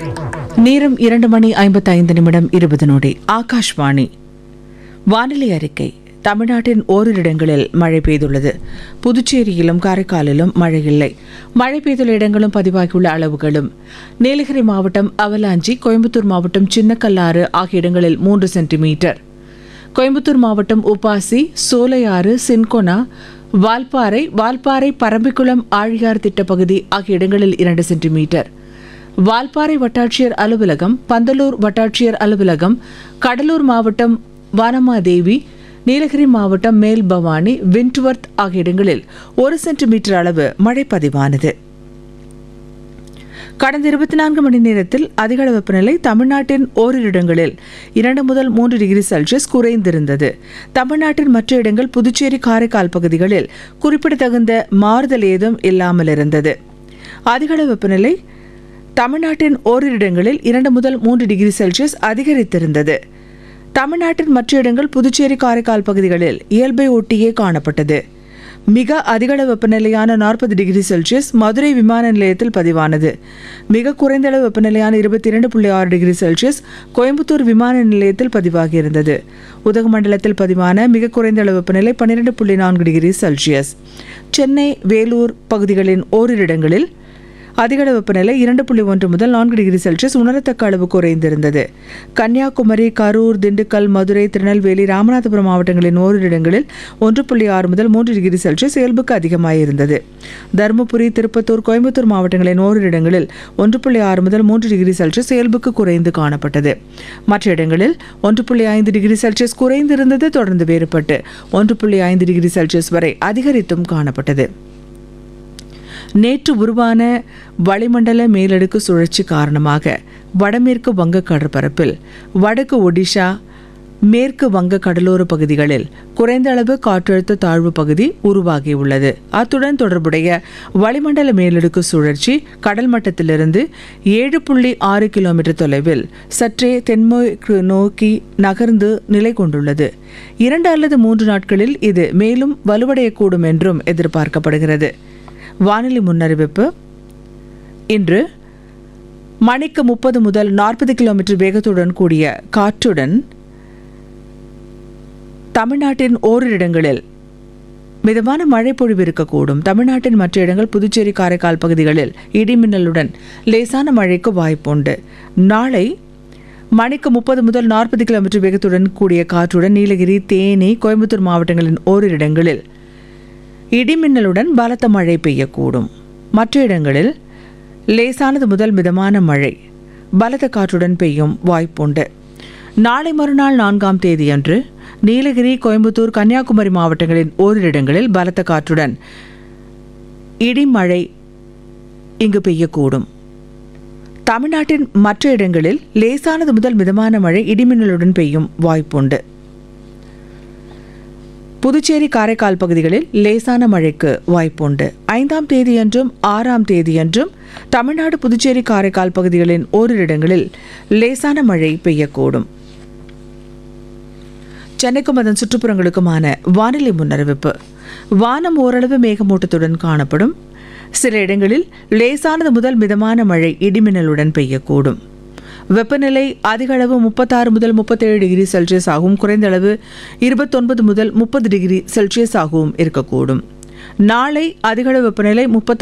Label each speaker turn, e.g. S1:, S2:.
S1: நேரம் இரண்டு மணி ஐம்பத்தைந்து நிமிடம் இருபது நொடி ஆகாஷ்வாணி வானிலை அறிக்கை தமிழ்நாட்டின் ஓரிரு இடங்களில் மழை பெய்துள்ளது புதுச்சேரியிலும் காரைக்காலிலும் மழை இல்லை மழை பெய்துள்ள இடங்களும் பதிவாகியுள்ள அளவுகளும் நீலகிரி மாவட்டம் அவலாஞ்சி கோயம்புத்தூர் மாவட்டம் சின்னக்கல்லாறு ஆகிய இடங்களில் மூன்று சென்டிமீட்டர் கோயம்புத்தூர் மாவட்டம் உப்பாசி சோலையாறு சின்கொனா வால்பாறை வால்பாறை பரம்பிக்குளம் ஆழியார் திட்டப்பகுதி ஆகிய இடங்களில் இரண்டு சென்டிமீட்டர் வால்பாறை வட்டாட்சியர் அலுவலகம் பந்தலூர் வட்டாட்சியர் அலுவலகம் கடலூர் மாவட்டம் வானமாதேவி நீலகிரி மாவட்டம் மேல் பவானி விண்ட்வர்த் ஆகிய இடங்களில் ஒரு சென்டிமீட்டர் அளவு மழை பதிவானது கடந்த இருபத்தி நான்கு மணி நேரத்தில் அதிகள வெப்பநிலை தமிழ்நாட்டின் ஓரிரு இடங்களில் இரண்டு முதல் மூன்று டிகிரி செல்சியஸ் குறைந்திருந்தது தமிழ்நாட்டின் மற்ற இடங்கள் புதுச்சேரி காரைக்கால் பகுதிகளில் குறிப்பிடத்தகுந்த மாறுதல் ஏதும் இல்லாமல் இருந்தது அதிகள வெப்பநிலை தமிழ்நாட்டின் ஓரிரு இடங்களில் இரண்டு முதல் மூன்று டிகிரி செல்சியஸ் அதிகரித்திருந்தது தமிழ்நாட்டின் மற்ற இடங்கள் புதுச்சேரி காரைக்கால் பகுதிகளில் இயல்பை ஒட்டியே காணப்பட்டது மிக அதிகள வெப்பநிலையான நாற்பது டிகிரி செல்சியஸ் மதுரை விமான நிலையத்தில் பதிவானது மிக குறைந்த அளவு வெப்பநிலையான இருபத்தி இரண்டு புள்ளி ஆறு டிகிரி செல்சியஸ் கோயம்புத்தூர் விமான நிலையத்தில் பதிவாகியிருந்தது உதகமண்டலத்தில் பதிவான மிக குறைந்த அளவு வெப்பநிலை பன்னிரெண்டு புள்ளி நான்கு டிகிரி செல்சியஸ் சென்னை வேலூர் பகுதிகளின் ஓரிரு இடங்களில் அதிகள வெப்பநிலை இரண்டு புள்ளி ஒன்று முதல் நான்கு டிகிரி செல்சியஸ் உணரத்தக்க அளவு குறைந்திருந்தது கன்னியாகுமரி கரூர் திண்டுக்கல் மதுரை திருநெல்வேலி ராமநாதபுரம் மாவட்டங்களின் ஓரிரு இடங்களில் ஒன்று புள்ளி ஆறு முதல் மூன்று டிகிரி செல்சியஸ் இயல்புக்கு அதிகமாயிருந்தது தருமபுரி திருப்பத்தூர் கோயம்புத்தூர் மாவட்டங்களின் ஓரிரு இடங்களில் ஒன்று புள்ளி ஆறு முதல் மூன்று டிகிரி செல்சியஸ் இயல்புக்கு குறைந்து காணப்பட்டது மற்ற இடங்களில் ஒன்று புள்ளி ஐந்து டிகிரி செல்சியஸ் குறைந்திருந்தது தொடர்ந்து வேறுபட்டு ஒன்று புள்ளி ஐந்து டிகிரி செல்சியஸ் வரை அதிகரித்தும் காணப்பட்டது நேற்று உருவான வளிமண்டல மேலடுக்கு சுழற்சி காரணமாக வடமேற்கு வங்க கடற்பரப்பில் வடக்கு ஒடிஷா மேற்கு வங்க கடலோர பகுதிகளில் குறைந்த அளவு காற்றழுத்த தாழ்வு பகுதி உருவாகியுள்ளது அத்துடன் தொடர்புடைய வளிமண்டல மேலடுக்கு சுழற்சி கடல் மட்டத்திலிருந்து ஏழு புள்ளி ஆறு கிலோமீட்டர் தொலைவில் சற்றே தென்மேற்கு நோக்கி நகர்ந்து நிலை கொண்டுள்ளது இரண்டு அல்லது மூன்று நாட்களில் இது மேலும் வலுவடையக்கூடும் என்றும் எதிர்பார்க்கப்படுகிறது வானிலை முன்னறிவிப்பு இன்று மணிக்கு முப்பது முதல் நாற்பது கிலோமீட்டர் வேகத்துடன் கூடிய காற்றுடன் தமிழ்நாட்டின் ஓரிரு இடங்களில் மிதமான மழை பொழிவு இருக்கக்கூடும் தமிழ்நாட்டின் மற்ற இடங்கள் புதுச்சேரி காரைக்கால் பகுதிகளில் இடிமின்னலுடன் லேசான மழைக்கு வாய்ப்புண்டு நாளை மணிக்கு முப்பது முதல் நாற்பது கிலோமீட்டர் வேகத்துடன் கூடிய காற்றுடன் நீலகிரி தேனி கோயம்புத்தூர் மாவட்டங்களின் ஓரிரு இடங்களில் இடிமின்னலுடன் பலத்த மழை பெய்யக்கூடும் மற்ற இடங்களில் லேசானது முதல் மிதமான மழை பலத்த காற்றுடன் பெய்யும் வாய்ப்புண்டு நாளை மறுநாள் நான்காம் தேதியன்று நீலகிரி கோயம்புத்தூர் கன்னியாகுமரி மாவட்டங்களின் ஓரிரு இடங்களில் பலத்த காற்றுடன் இடிமழை இங்கு பெய்யக்கூடும் தமிழ்நாட்டின் மற்ற இடங்களில் லேசானது முதல் மிதமான மழை இடிமின்னலுடன் பெய்யும் வாய்ப்புண்டு புதுச்சேரி காரைக்கால் பகுதிகளில் லேசான மழைக்கு வாய்ப்புண்டு ஐந்தாம் தேதியன்றும் ஆறாம் தேதியன்றும் தமிழ்நாடு புதுச்சேரி காரைக்கால் பகுதிகளின் ஓரிரு இடங்களில் லேசான மழை பெய்யக்கூடும் சென்னைக்கும் அதன் சுற்றுப்புறங்களுக்குமான வானிலை முன்னறிவிப்பு வானம் ஓரளவு மேகமூட்டத்துடன் காணப்படும் சில இடங்களில் லேசானது முதல் மிதமான மழை இடிமின்னலுடன் பெய்யக்கூடும் வெப்பநிலை அதிக அளவு முப்பத்தாறு முதல் முப்பத்தேழு டிகிரி செல்சியஸ் ஆகவும் குறைந்த அளவு இருபத்தொன்பது முதல் முப்பது டிகிரி செல்சியஸ் ஆகவும் இருக்கக்கூடும் நாளை அதிக அளவு வெப்பநிலை முப்பத்தாறு